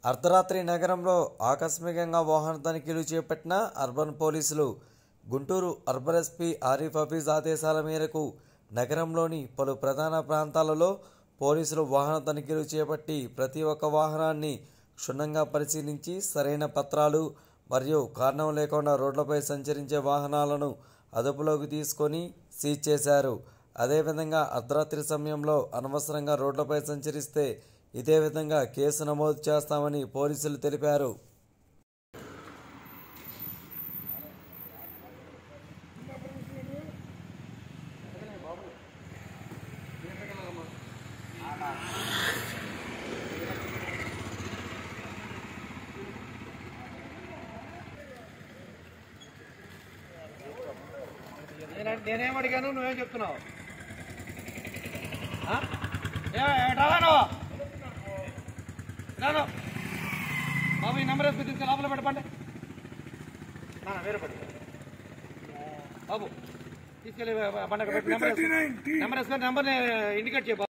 అర్ధరాత్రి నగరంలో ఆకస్మికంగా వాహన తనిఖీలు చేపట్టిన అర్బన్ పోలీసులు గుంటూరు అర్బన్ ఎస్పీ ఆరిఫ్ హఫీజ్ ఆదేశాల మేరకు నగరంలోని పలు ప్రధాన ప్రాంతాలలో పోలీసులు వాహన తనిఖీలు చేపట్టి ప్రతి ఒక్క వాహనాన్ని క్షుణ్ణంగా పరిశీలించి సరైన పత్రాలు మరియు కారణం లేకుండా రోడ్లపై సంచరించే వాహనాలను అదుపులోకి తీసుకొని సీజ్ చేశారు అదేవిధంగా అర్ధరాత్రి సమయంలో అనవసరంగా రోడ్లపై సంచరిస్తే ఇదే విధంగా కేసు నమోదు చేస్తామని పోలీసులు తెలిపారు నేనే- నేనేం అడిగాను నువ్వేం చెప్తున్నావు ఆ? ఏ- ఏ, రావా నువ్వు? రాను బాబు ఈ నెంబర్ వేసుకుని తీసుకుని లోపల పెట్టండి నా వేరే పడి బాబు తీసుకెళ్ళి బండకు పెట్టి నెంబర్ వేసుకుని నెంబర్ వేసుకొని నెంబర్ని ఇండికేట్ చేయ